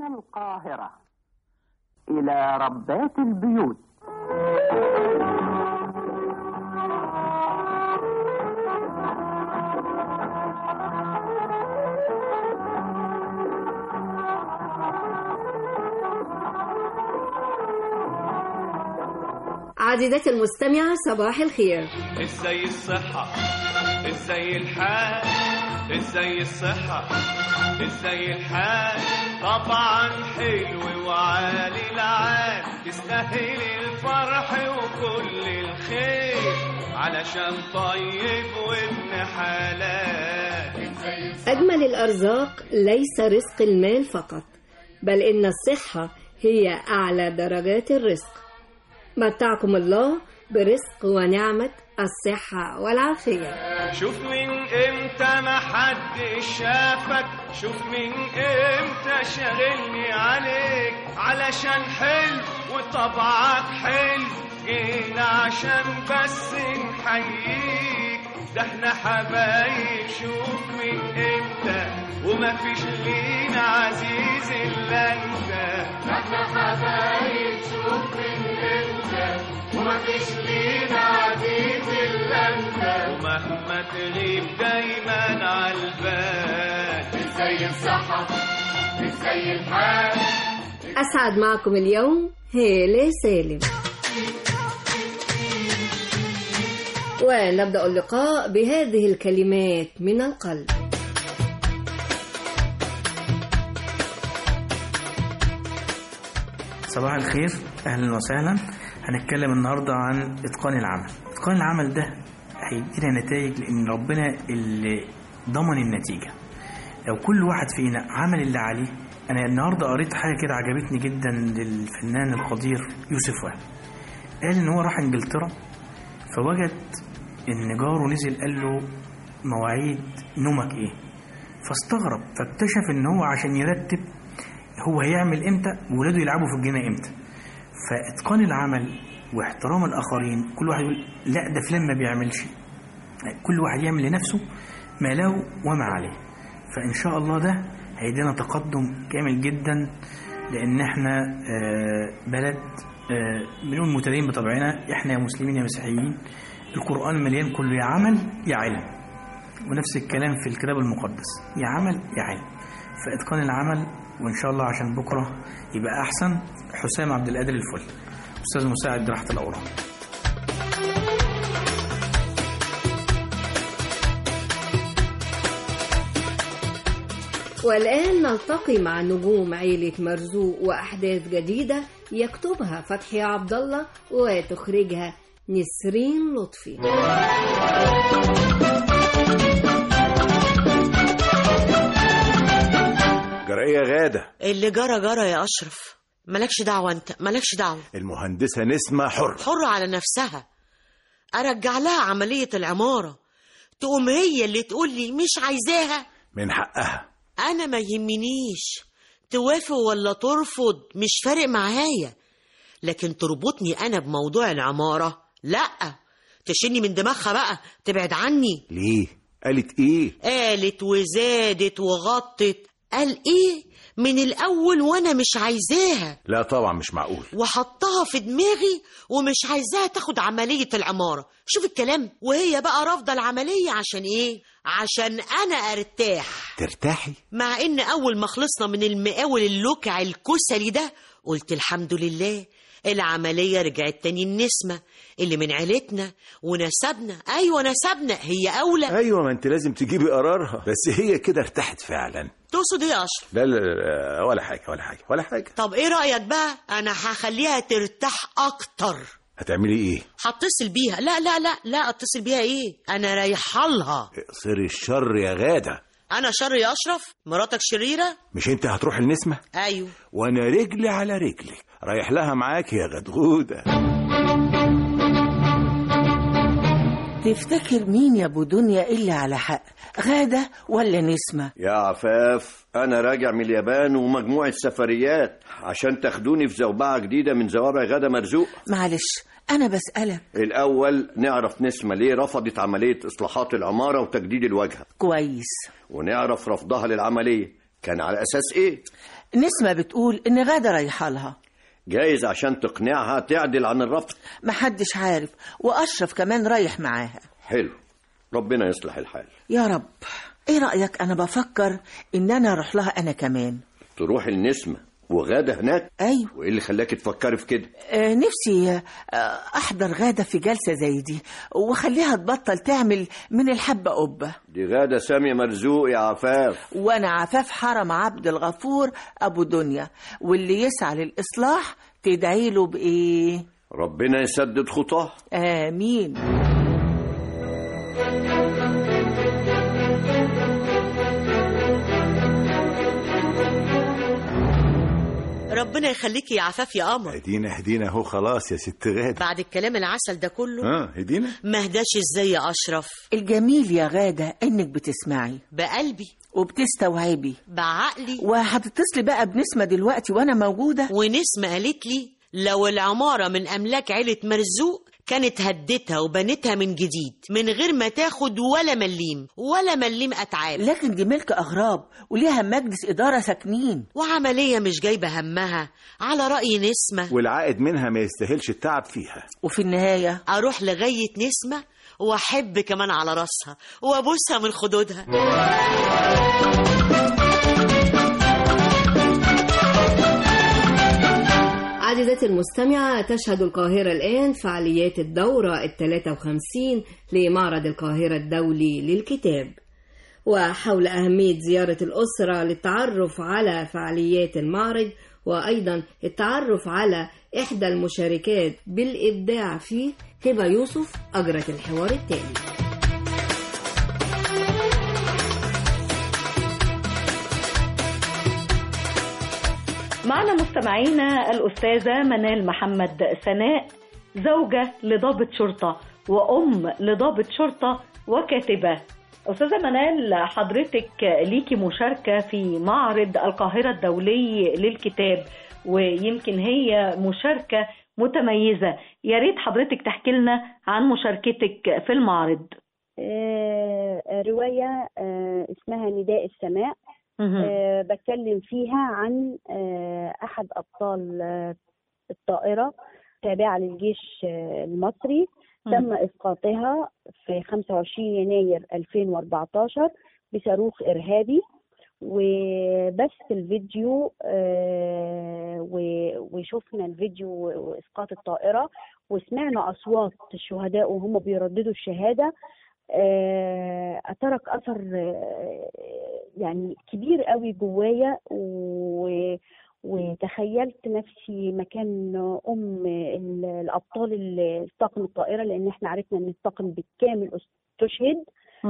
القاهرة إلى ربات البيوت عزيزتي المستمعة صباح الخير ازاي الصحة ازاي الحال ازاي الصحة ازاي الحال طبعا حلو وعالي العال تستاهل الفرح وكل الخير علشان طيب وابن حلال أجمل الأرزاق ليس رزق المال فقط بل إن الصحة هي أعلى درجات الرزق متعكم الله برزق ونعمة الصحة والعافية شوف من امتى ما حد شافك شوف من امتى شاغلني عليك علشان حلو وطبعك حلو جينا عشان بس نحييك ده احنا حبايب شوف من امتى وما فيش لينا عزيز الا انت ده احنا حبايب شوف من امتى وما فيش لينا عزيز الا انت ومهما تغيب دايما عالبال مش زي الصحة مش زي الحال أسعد معكم اليوم هالة سالم ونبدأ اللقاء بهذه الكلمات من القلب صباح الخير اهلا وسهلا هنتكلم النهارده عن اتقان العمل اتقان العمل ده هيدينا نتائج لان ربنا اللي ضمن النتيجه لو كل واحد فينا عمل اللي عليه انا النهارده قريت حاجه كده عجبتني جدا للفنان القدير يوسف وهبي قال ان هو راح انجلترا فوجد ان جاره نزل قال له مواعيد نومك ايه فاستغرب فاكتشف ان هو عشان يرتب هو هيعمل امتى وولاده يلعبوا في الجنة امتى فاتقان العمل واحترام الاخرين كل واحد يقول لا ده فلان ما بيعملش كل واحد يعمل لنفسه ما له وما عليه فان شاء الله ده هيدينا تقدم كامل جدا لان احنا آه، بلد آه، بنقول متدين بطبعنا احنا يا مسلمين يا مسيحيين القران مليان كله يا عمل يا علم ونفس الكلام في الكتاب المقدس يا عمل يا علم فاتقان العمل وان شاء الله عشان بكره يبقى احسن حسام عبد القادر الفل استاذ مساعد جراحه الاورام والآن نلتقي مع نجوم عيلة مرزوق وأحداث جديدة يكتبها فتحي عبد الله وتخرجها نسرين لطفي جرأية غادة اللي جرى جرى يا أشرف مالكش دعوة أنت مالكش دعوة المهندسة نسمة حر حرة على نفسها أرجع لها عملية العمارة تقوم هي اللي تقول لي مش عايزاها من حقها أنا ما يهمنيش توافق ولا ترفض مش فارق معايا لكن تربطني أنا بموضوع العمارة لأ تشيلني من دماغها بقى تبعد عني ليه قالت ايه قالت وزادت وغطت قال ايه من الاول وانا مش عايزاها لا طبعا مش معقول وحطها في دماغي ومش عايزاها تاخد عملية العمارة شوف الكلام وهي بقى رافضة العملية عشان ايه عشان انا ارتاح ترتاحي مع ان اول ما خلصنا من المقاول اللوكع الكسلي ده قلت الحمد لله العملية رجعت تاني النسمة اللي من عيلتنا ونسبنا ايوه نسبنا هي اولى ايوه ما انت لازم تجيبي قرارها بس هي كده ارتاحت فعلا تقصد ايه يا اشرف لا لا, لا ولا حاجة ولا حاجة ولا حاجة طب ايه رأيك بقى انا هخليها ترتاح اكتر هتعملي ايه هتصل بيها لا لا لا لا اتصل بيها ايه انا رايحالها اقصري الشر يا غادة انا شر يا اشرف مراتك شريرة مش انت هتروح النسمة ايوه وانا رجلي على رجلك رايح لها معاك يا غدغودة تفتكر مين يا ابو دنيا اللي على حق غادة ولا نسمة يا عفاف أنا راجع من اليابان ومجموعة سفريات عشان تاخدوني في زوبعة جديدة من زوابع غدا مرزوق معلش أنا بسألك الأول نعرف نسمة ليه رفضت عملية إصلاحات العمارة وتجديد الواجهة كويس ونعرف رفضها للعملية كان على أساس إيه؟ نسمة بتقول إن غادة رايحة لها جايز عشان تقنعها تعدل عن الرفض محدش عارف وأشرف كمان رايح معاها حلو ربنا يصلح الحال يا رب إيه رأيك أنا بفكر إن أنا أروح لها أنا كمان تروح النسمة وغادة هناك أيوه وايه اللي خلاك تفكري في كده آه نفسي آه أحضر غادة في جلسة زي دي وخليها تبطل تعمل من الحبة قبة دي غادة سامية مرزوق يا عفاف وأنا عفاف حرم عبد الغفور أبو دنيا واللي يسعى للإصلاح تدعي له بإيه ربنا يسدد خطاه آمين ربنا يخليكي يا عفاف يا قمر هدينا هدينا اهو خلاص يا ست غادة بعد الكلام العسل ده كله اه هدينا ما هداش ازاي يا اشرف الجميل يا غادة إنك بتسمعي بقلبي وبتستوعبي بعقلي وهتتصلي بقى بنسمة دلوقتي وأنا موجودة ونسمة قالت لي لو العمارة من أملاك عيلة مرزوق كانت هدتها وبنتها من جديد من غير ما تاخد ولا مليم ولا مليم أتعاب لكن دي ملك أغراب وليها مجلس إدارة ساكنين وعملية مش جايبة همها على رأي نسمة والعائد منها ما يستاهلش التعب فيها وفي النهاية أروح لغاية نسمة وأحب كمان على راسها وأبوسها من خدودها عزيزتي المستمعة تشهد القاهرة الآن فعاليات الدورة الثلاثة وخمسين لمعرض القاهرة الدولي للكتاب وحول أهمية زيارة الأسرة للتعرف على فعاليات المعرض وأيضا التعرف على إحدى المشاركات بالإبداع فيه هبة يوسف أجرت الحوار التالي معنا مستمعينا الأستاذة منال محمد سناء زوجة لضابط شرطة وأم لضابط شرطة وكاتبة أستاذة منال حضرتك ليكي مشاركة في معرض القاهرة الدولي للكتاب ويمكن هي مشاركة متميزة يا ريت حضرتك تحكي لنا عن مشاركتك في المعرض آه، رواية آه، اسمها نداء السماء آه، بتكلم فيها عن آه، أحد أبطال آه، الطائرة تابعة للجيش آه، المصري تم إسقاطها في 25 يناير 2014 بصاروخ إرهابي وبث الفيديو آه، و- وشفنا الفيديو وإسقاط الطائرة وسمعنا أصوات الشهداء وهم بيرددوا الشهادة آه، أترك أثر آه، يعني كبير قوي جوايا و- وتخيلت نفسي مكان أم ال- الأبطال ال- الطاقم الطائرة لأن احنا عرفنا إن الطاقم بالكامل استشهد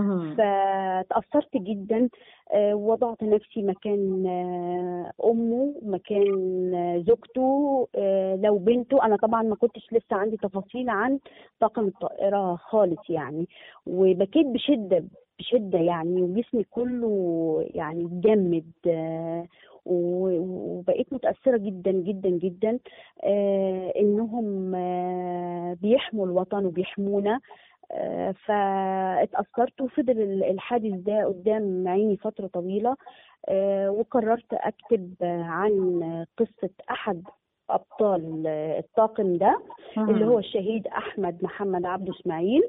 فتأثرت جدا آه، وضعت نفسي مكان آه، أمه مكان آه، زوجته آه، لو بنته أنا طبعا ما كنتش لسه عندي تفاصيل عن طاقم الطائرة خالص يعني وبكيت بشدة بشدة يعني وجسمي كله يعني اتجمد آه، و- وبقيت متأثرة جدا جدا جدا آه، إنهم آه، بيحموا الوطن وبيحمونا آه، فاتأثرت وفضل ال- الحادث ده قدام عيني فترة طويلة آه، وقررت أكتب آه، عن قصة أحد أبطال آه، الطاقم ده اللي هو الشهيد أحمد محمد عبده إسماعيل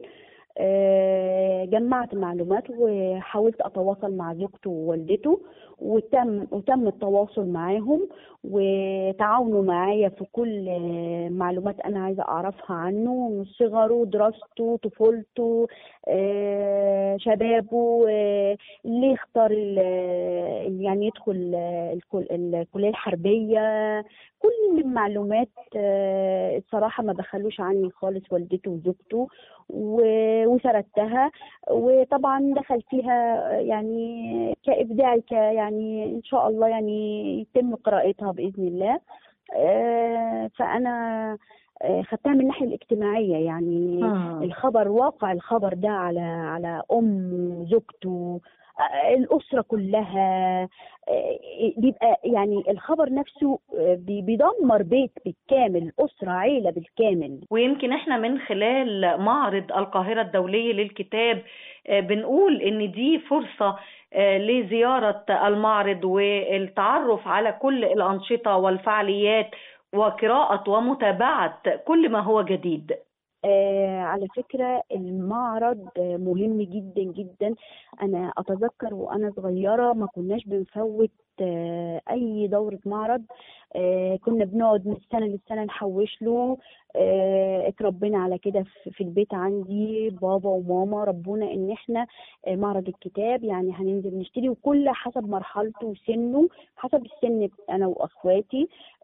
آه، جمعت معلومات وحاولت أتواصل مع زوجته ووالدته وتم وتم التواصل معاهم وتعاونوا معايا في كل آه، معلومات أنا عايزة أعرفها عنه من صغره دراسته طفولته آه، شبابه آه، ليه اختار ال- يعني يدخل آه، الكل- الكلية الحربية كل المعلومات آه، الصراحة ما بخلوش عني خالص والدته وزوجته و- وسردتها وطبعا دخل فيها يعني كإبداعي ك يعني إن شاء الله يعني يتم قراءتها بإذن الله آه، فأنا آه، خدتها من الناحية الاجتماعية يعني مم. الخبر واقع الخبر ده على على أم زوجته آه، الأسرة كلها آه، بيبقى يعني الخبر نفسه آه، بي- بيدمر بيت بالكامل أسرة عيلة بالكامل ويمكن احنا من خلال معرض القاهرة الدولي للكتاب آه، بنقول ان دي فرصة آه، لزيارة المعرض والتعرف على كل الأنشطة والفعاليات وقراءة ومتابعة كل ما هو جديد آه على فكرة المعرض آه، مهم جدا جدا أنا أتذكر وأنا صغيرة ما كناش بنفوت آه أي دورة معرض آه كنا بنقعد من السنة للسنة نحوش له آه اتربينا على كده في في البيت عندي بابا وماما ربونا إن إحنا آه معرض الكتاب يعني هننزل نشتري وكل حسب مرحلته وسنه حسب السن أنا وأخواتي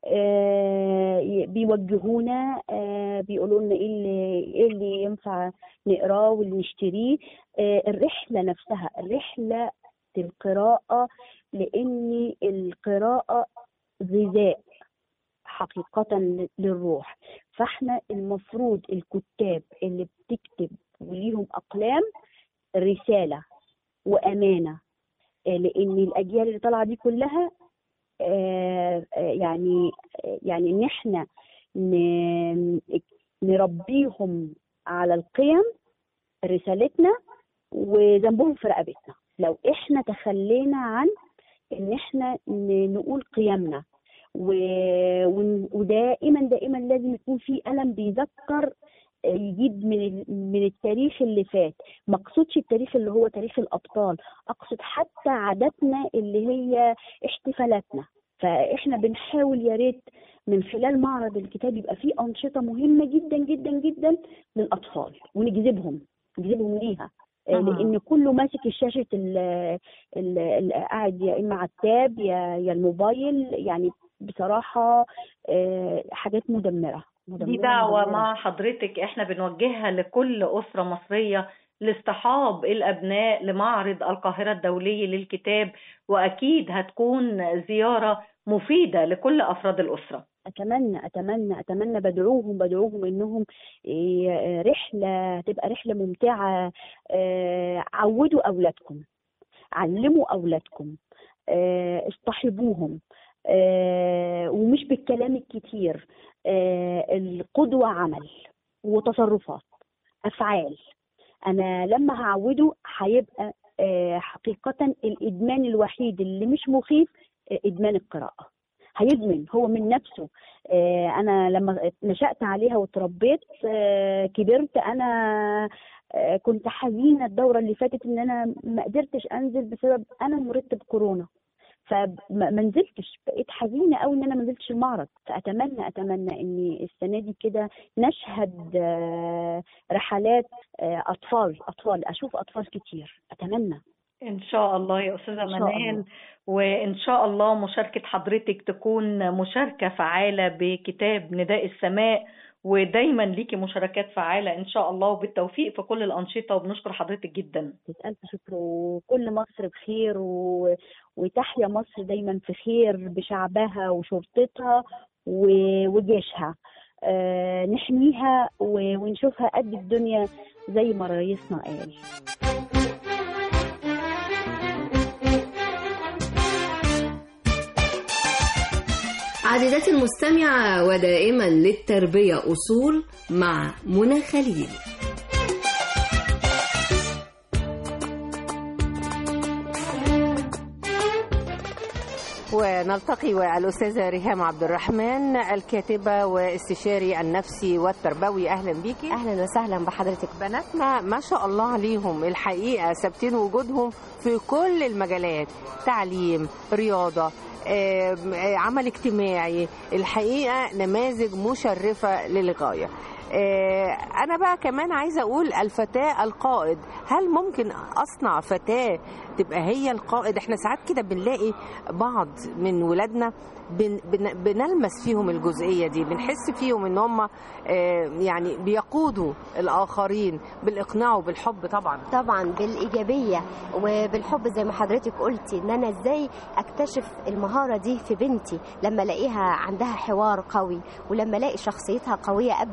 آه، ي- بيوجهونا آه، بيقولوا لنا ايه اللي ايه اللي ينفع نقراه واللي نشتريه آه، الرحله نفسها الرحله القراءه لان القراءه غذاء حقيقة للروح فاحنا المفروض الكتاب اللي بتكتب وليهم أقلام رسالة وأمانة آه، لأن الأجيال اللي طالعة دي كلها آه، آه، يعني آه، يعني ان احنا ن- نربيهم على القيم رسالتنا وذنبهم في رقبتنا لو احنا تخلينا عن ان احنا ن- نقول قيمنا و- ون- ودائما دائما لازم يكون في قلم بيذكر آه، يجيب من ال- من التاريخ اللي فات ما اقصدش التاريخ اللي هو تاريخ الابطال اقصد حتى عاداتنا اللي هي احتفالاتنا فاحنا بنحاول يا ريت من خلال معرض الكتاب يبقى فيه انشطه مهمه جدا جدا جدا للاطفال ونجذبهم نجذبهم ليها آه، أها. لان كله ماسك الشاشه ال- ال- ال- قاعد يا اما على التاب يا يا الموبايل يعني بصراحه آه، حاجات مدمره مدمره دي دعوة مدمرة. مع حضرتك احنا بنوجهها لكل أسرة مصرية لاصطحاب الأبناء لمعرض القاهرة الدولي للكتاب وأكيد هتكون زيارة مفيدة لكل أفراد الأسرة اتمنى اتمنى اتمنى بدعوهم بدعوهم انهم ي- رحله تبقى رحله ممتعه آه، عودوا اولادكم علموا اولادكم آه، اصطحبوهم آه، ومش بالكلام الكتير آه، القدوه عمل وتصرفات افعال انا لما هعوده هيبقى آه، حقيقه الادمان الوحيد اللي مش مخيف آه، ادمان القراءه هيدمن هو من نفسه آه، انا لما نشأت عليها وتربيت آه، كبرت انا آه، كنت حزينه الدوره اللي فاتت ان انا ما قدرتش انزل بسبب انا مرضت بكورونا فما ما نزلتش بقيت حزينه قوي ان انا ما نزلتش المعرض فاتمنى اتمنى ان السنه دي كده نشهد آه، رحلات آه، اطفال اطفال اشوف اطفال كتير اتمنى إن شاء الله يا أستاذة إن شاء منال الله. وإن شاء الله مشاركة حضرتك تكون مشاركة فعالة بكتاب نداء السماء ودايما ليكي مشاركات فعالة إن شاء الله وبالتوفيق في كل الأنشطة وبنشكر حضرتك جدا ألف شكر وكل مصر بخير و... وتحيا مصر دايما في خير بشعبها وشرطتها و... وجيشها آه نحميها و... ونشوفها قد الدنيا زي ما رئيسنا قال عزيزتي المستمعة ودائما للتربية أصول مع منى خليل ونلتقي والأستاذة ريهام عبد الرحمن الكاتبة واستشاري النفسي والتربوي أهلا بيكي اهلا وسهلا بحضرتك بناتنا ما شاء الله عليهم الحقيقة ثابتين وجودهم في كل المجالات تعليم رياضة آم، آه، عمل اجتماعي الحقيقة نماذج مشرفة للغاية آه، أنا بقى كمان عايزة أقول الفتاة القائد هل ممكن أصنع فتاة تبقى هي القائد احنا ساعات كده بنلاقي بعض من ولادنا بن بن بنلمس فيهم الجزئية دي بنحس فيهم ان هم آه، يعني بيقودوا الآخرين بالإقناع وبالحب طبعا طبعا بالايجابيه وبالحب زي ما حضرتك قلتي ان انا ازاي اكتشف المهاره دي في بنتي لما الاقيها عندها حوار قوي ولما الاقي شخصيتها قويه ابدا اشجعها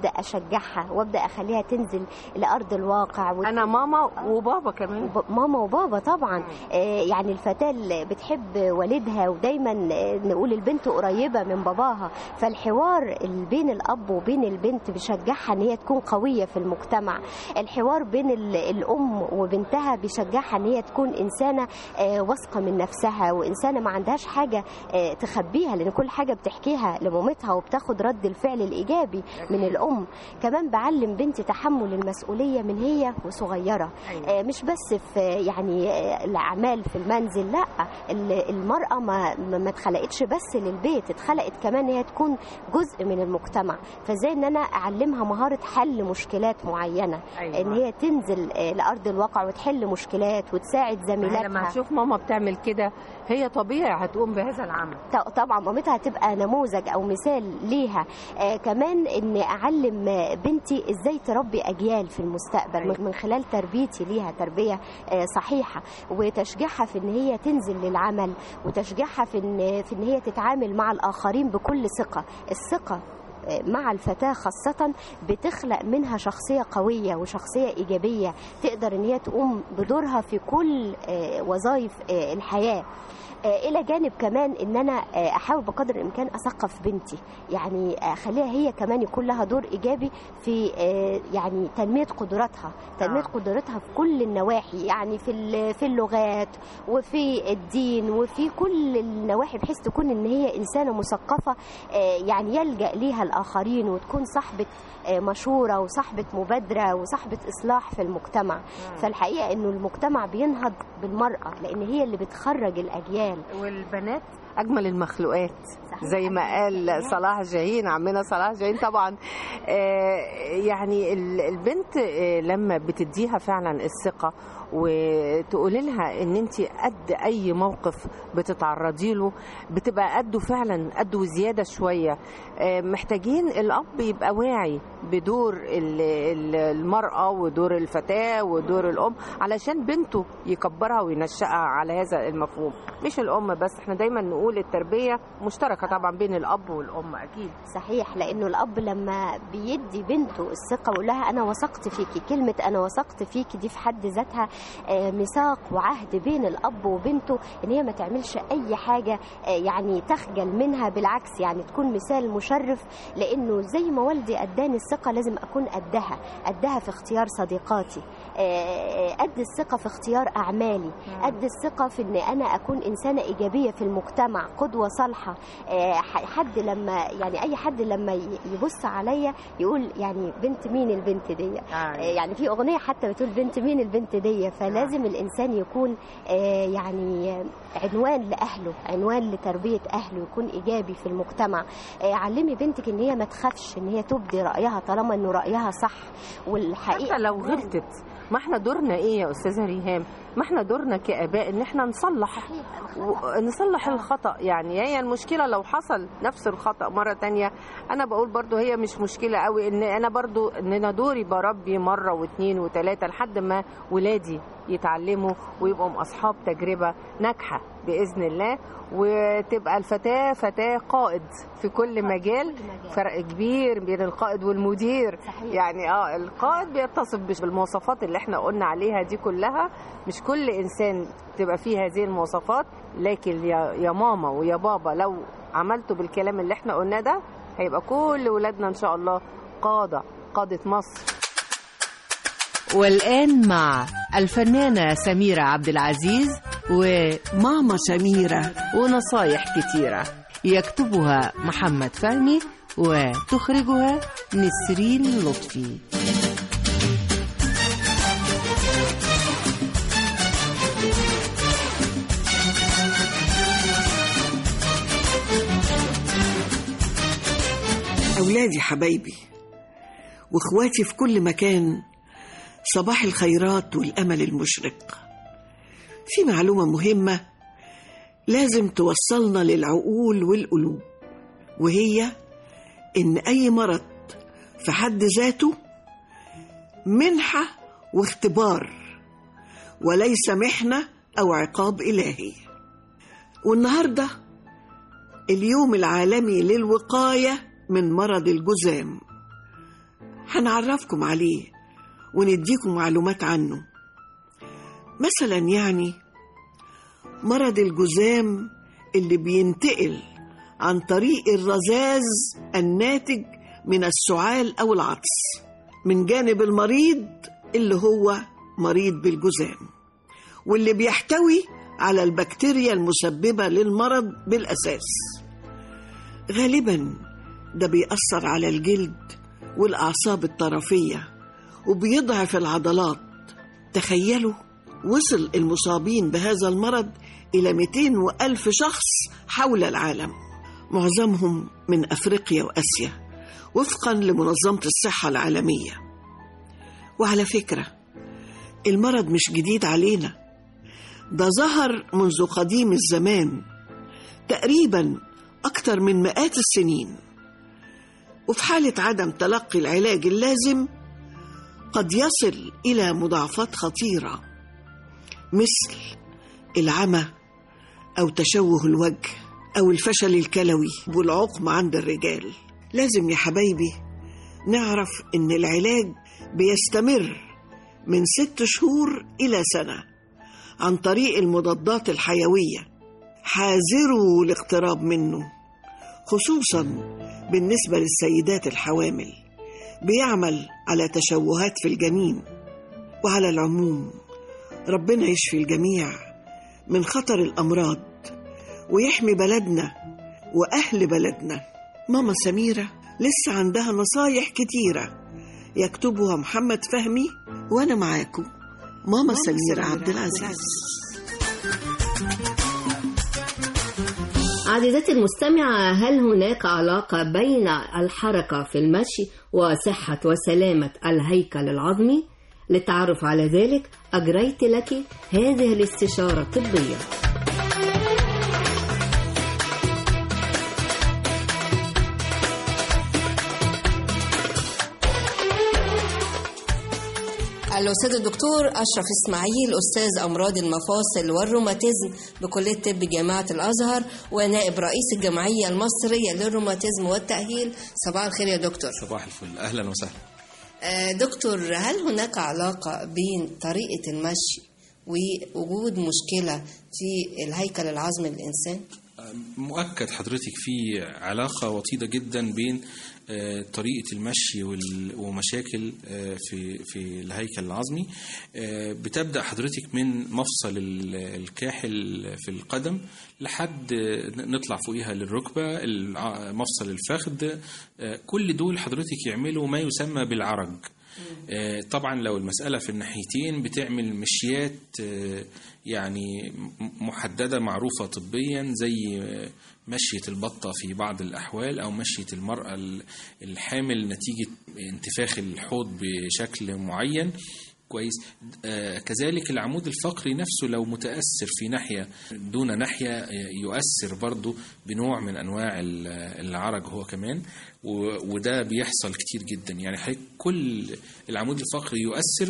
اشجعها وابدا اخليها تنزل لارض الواقع وت... انا ماما وبابا كمان وب... ماما وبابا طبعا آه يعني الفتاه اللي بتحب والدها ودايما آه، نقول البنت قريبه من باباها فالحوار اللي بين الاب وبين البنت بيشجعها ان هي تكون قويه في المجتمع الحوار بين ال- الام وبنتها بيشجعها ان هي تكون انسانه آه، واثقه من نفسها وانسانه ما عندهاش حاجه آه، تخبيها لان كل حاجه بتحكيها لمامتها وبتاخد رد الفعل الايجابي من الام كمان بعلم بنتي تحمل المسؤوليه من هي وصغيره آه، مش بس في يعني آه، الاعمال في المنزل لا ال- المراه ما ما ما اتخلقتش بس للبيت اتخلقت كمان هي تكون جزء من المجتمع فازاي ان انا اعلمها مهاره حل مشكلات معينه أيوة. ان هي تنزل آه، لارض الواقع وتحل مشكلات وتساعد ما هي زميلاتها لما تشوف ماما بتعمل كده هي طبيعي هتقوم بهذا العمل ط- طبعا مامتها هتبقى نموذج او مثال ليها آه كمان ان اعلم آه، بنتي ازاي تربي اجيال في المستقبل أيوة. من خلال تربيتي ليها تربيه آه صحيحه وتشجيعها في ان هي تنزل للعمل وتشجيعها في ان في ان هي تتعامل مع الاخرين بكل ثقه الثقه آه، مع الفتاة خاصة بتخلق منها شخصية قوية وشخصية إيجابية تقدر إن هي تقوم بدورها في كل آه، وظائف آه، الحياة آه، الى جانب كمان ان انا آه، احاول بقدر الامكان اثقف بنتي يعني اخليها هي كمان يكون لها دور ايجابي في آه، يعني تنميه قدراتها تنميه آه. قدراتها في كل النواحي يعني في ال- في اللغات وفي الدين وفي كل النواحي بحيث تكون ان هي انسانه مثقفه آه، يعني يلجا ليها الاخرين وتكون صاحبه آه، مشوره وصاحبه مبادره وصاحبه اصلاح في المجتمع فالحقيقه انه المجتمع بينهض بالمراه لان هي اللي بتخرج الاجيال والبنات اجمل المخلوقات زي ما قال صلاح جاهين عمنا صلاح جاهين طبعا آه، يعني ال- البنت آه، لما بتديها فعلا الثقه وتقول لها ان انت قد اي موقف بتتعرضي له بتبقى قده فعلا قده زياده شويه آه، محتاجين الاب يبقى واعي بدور ال- ال- المراه ودور الفتاه ودور الام علشان بنته يكبرها وينشأها على هذا المفهوم مش الام بس احنا دايما نقول التربيه مشتركه طبعا بين الاب والام اكيد صحيح لانه الاب لما بيدي بنته الثقه ويقول لها انا وثقت فيكي كلمه انا وثقت فيكي دي في حد ذاتها آه، ميثاق وعهد بين الاب وبنته ان هي ما تعملش اي حاجه آه، يعني تخجل منها بالعكس يعني تكون مثال مشرف لانه زي ما والدي اداني الثقه لازم اكون قدها قدها في اختيار صديقاتي آه، قد الثقه في اختيار اعمالي قد الثقه في ان انا اكون انسانه ايجابيه في المجتمع قدوه صالحه آه، ح- حد لما يعني اي حد لما ي- يبص عليا يقول يعني بنت مين البنت دي آه، يعني في اغنيه حتى بتقول بنت مين البنت دي فلازم الانسان يكون آه، يعني آه، عنوان لاهله عنوان لتربيه اهله يكون ايجابي في المجتمع آه، علمي بنتك ان هي ما تخافش ان هي تبدي رايها طالما انه رايها صح والحقيقه حتى لو غلطت ما احنا دورنا ايه يا استاذه ريهام ما احنا دورنا كاباء ان احنا نصلح و- نصلح الخطا يعني هي المشكله لو حصل نفس الخطا مره تانية انا بقول برضو هي مش مشكله قوي ان انا برضو ان انا دوري بربي مره واثنين وثلاثه لحد ما ولادي يتعلموا ويبقوا اصحاب تجربه ناجحه باذن الله وتبقى الفتاه فتاه قائد في كل مجال فرق كبير بين القائد والمدير يعني اه القائد بيتصف بش- بالمواصفات اللي احنا قلنا عليها دي كلها مش كل انسان تبقى فيه هذه المواصفات لكن يا يا ماما ويا بابا لو عملتوا بالكلام اللي احنا قلناه ده هيبقى كل ولادنا ان شاء الله قاده قاده مصر والآن مع الفنانة سميرة عبد العزيز وماما سميرة ونصايح كتيرة يكتبها محمد فهمي وتخرجها نسرين لطفي أولادي حبايبي وإخواتي في كل مكان صباح الخيرات والأمل المشرق في معلومة مهمة لازم توصلنا للعقول والقلوب وهي إن أي مرض في حد ذاته منحة واختبار وليس محنة أو عقاب إلهي والنهارده اليوم العالمي للوقاية من مرض الجذام هنعرفكم عليه ونديكم معلومات عنه مثلا يعني مرض الجذام اللي بينتقل عن طريق الرذاذ الناتج من السعال أو العطس من جانب المريض اللي هو مريض بالجذام واللي بيحتوي على البكتيريا المسببة للمرض بالأساس غالبا ده بيأثر على الجلد والأعصاب الطرفية وبيضعف العضلات تخيلوا وصل المصابين بهذا المرض إلى 200 وألف شخص حول العالم معظمهم من أفريقيا وآسيا وفقا لمنظمة الصحة العالمية وعلى فكرة المرض مش جديد علينا ده ظهر منذ قديم الزمان تقريبا أكثر من مئات السنين وفي حالة عدم تلقي العلاج اللازم قد يصل إلى مضاعفات خطيرة مثل العمى أو تشوه الوجه أو الفشل الكلوي والعقم عند الرجال لازم يا حبايبي نعرف إن العلاج بيستمر من ست شهور إلى سنة عن طريق المضادات الحيوية حاذروا الاقتراب منه خصوصا بالنسبة للسيدات الحوامل بيعمل على تشوهات في الجنين وعلى العموم ربنا يشفي الجميع من خطر الأمراض ويحمي بلدنا وأهل بلدنا ماما سميرة لسه عندها نصايح كتيرة يكتبها محمد فهمي وأنا معاكم ماما سميرة عبد العزيز عزيزتي المستمعة هل هناك علاقة بين الحركة في المشي وصحة وسلامة الهيكل العظمي؟ للتعرف على ذلك أجريت لك هذه الاستشارة الطبية الأستاذ الدكتور أشرف إسماعيل أستاذ أمراض المفاصل والروماتيزم بكلية طب جامعة الأزهر ونائب رئيس الجمعية المصرية للروماتيزم والتأهيل صباح الخير يا دكتور صباح الفل أهلا وسهلا آه، دكتور هل هناك علاقة بين طريقة المشي ووجود مشكلة في الهيكل العظمي للإنسان؟ مؤكد حضرتك في علاقة وطيدة جدا بين آه، طريقة المشي وال- ومشاكل آه، في في الهيكل العظمي آه، بتبدأ حضرتك من مفصل ال- الكاحل في القدم لحد آه، نطلع فوقيها للركبة الع- مفصل الفخذ آه، كل دول حضرتك يعملوا ما يسمى بالعرج آه، طبعا لو المسألة في الناحيتين بتعمل مشيات آه، يعني م- محددة معروفة طبيا زي آه، مشية البطة في بعض الأحوال أو مشية المرأة ال- الحامل نتيجة انتفاخ الحوض بشكل معين كويس آه كذلك العمود الفقري نفسه لو متأثر في ناحية دون ناحية آه، يؤثر برضو بنوع من أنواع ال- العرج هو كمان و- وده بيحصل كتير جدا يعني حضرتك كل العمود الفقري يؤثر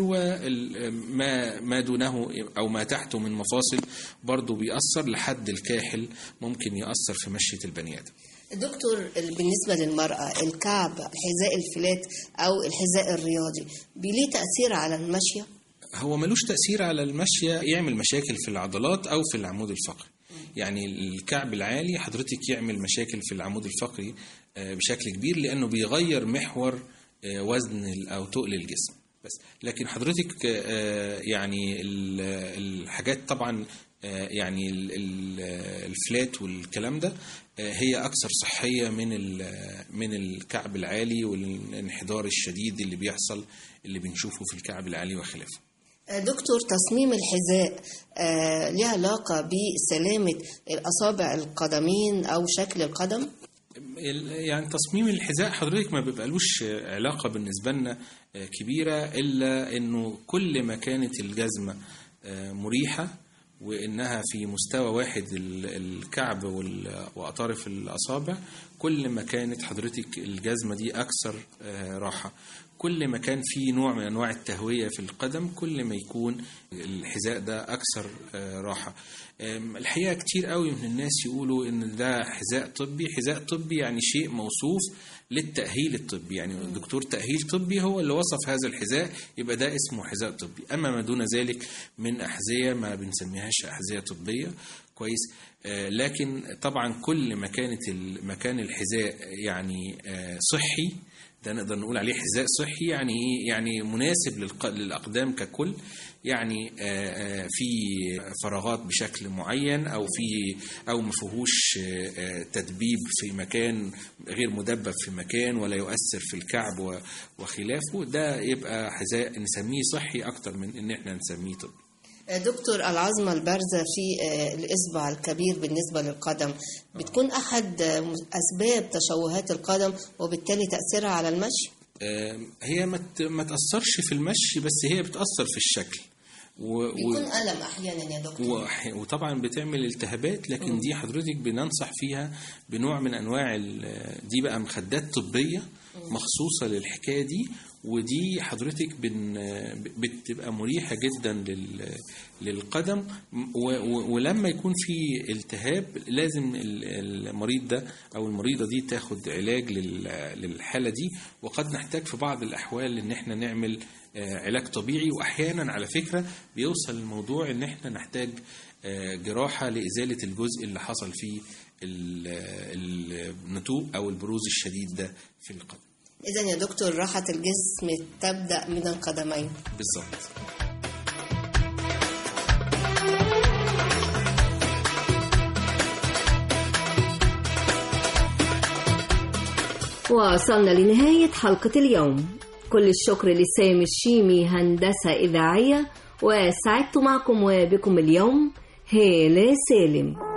وما ما دونه أو ما تحته من مفاصل برضو بيأثر لحد الكاحل ممكن يأثر في مشية البني آدم دكتور بالنسبة للمرأة الكعب الحذاء الفلات أو الحذاء الرياضي بليه تأثير على المشية؟ هو ملوش تأثير على المشية يعمل مشاكل في العضلات أو في العمود الفقري يعني الكعب العالي حضرتك يعمل مشاكل في العمود الفقري آه، بشكل كبير لأنه بيغير محور آه، وزن ال- أو تقل الجسم بس لكن حضرتك آه، يعني ال- الحاجات طبعا آه، يعني ال- ال- الفلات والكلام ده آه، هي أكثر صحية من ال- من الكعب العالي والانحدار الشديد اللي بيحصل اللي بنشوفه في الكعب العالي وخلافه دكتور تصميم الحذاء آه، ليه علاقة بسلامة الأصابع القدمين أو شكل القدم؟ ال- يعني تصميم الحذاء حضرتك ما بيبقالوش علاقة بالنسبة لنا آه، كبيرة إلا إنه كل ما كانت الجزمة آه، مريحة وإنها في مستوى واحد ال- الكعب وال- وأطراف الأصابع كل ما كانت حضرتك الجزمة دي أكثر آه، راحة كل ما كان في نوع من انواع التهويه في القدم كل ما يكون الحذاء ده اكثر آه، راحه آم، الحقيقه كتير قوي من الناس يقولوا ان ده حذاء طبي حذاء طبي يعني شيء موصوف للتاهيل الطبي يعني دكتور تاهيل طبي هو اللي وصف هذا الحذاء يبقى ده اسمه حذاء طبي اما ما دون ذلك من احذيه ما بنسميهاش احذيه طبيه كويس آه، لكن طبعا كل ما كانت ال- مكان الحذاء يعني آه، صحي ده نقدر نقول عليه حذاء صحي يعني ايه يعني مناسب للق- للاقدام ككل يعني آه، آه، في فراغات بشكل معين او في او ما فيهوش آه، آه، تدبيب في مكان غير مدبب في مكان ولا يؤثر في الكعب و- وخلافه ده يبقى حذاء نسميه صحي اكتر من ان احنا نسميه طبي دكتور العظمة البارزة في آه، الإصبع الكبير بالنسبة للقدم بتكون أحد آه، أسباب تشوهات القدم وبالتالي تأثيرها على المشي آه، هي ما ت- ما تاثرش في المشي بس هي بتاثر في الشكل و... بيكون و... ألم أحيانا يا دكتور وح- وطبعا بتعمل التهابات لكن دي حضرتك بننصح فيها بنوع من انواع ال- دي بقى مخدات طبيه مخصوصه للحكايه دي ودي حضرتك بن بتبقى مريحه جدا لل للقدم و- و- ولما يكون في التهاب لازم ال- المريض ده او المريضه دي تاخد علاج لل- للحاله دي وقد نحتاج في بعض الاحوال ان احنا نعمل آه، علاج طبيعي واحيانا على فكره بيوصل الموضوع ان احنا نحتاج آه، جراحه لازاله الجزء اللي حصل فيه ال- النتوء او البروز الشديد ده في القدم إذا يا دكتور راحة الجسم تبدأ من القدمين بالظبط وصلنا لنهاية حلقة اليوم كل الشكر لسامي الشيمي هندسة إذاعية وسعدت معكم وبكم اليوم هالة سالم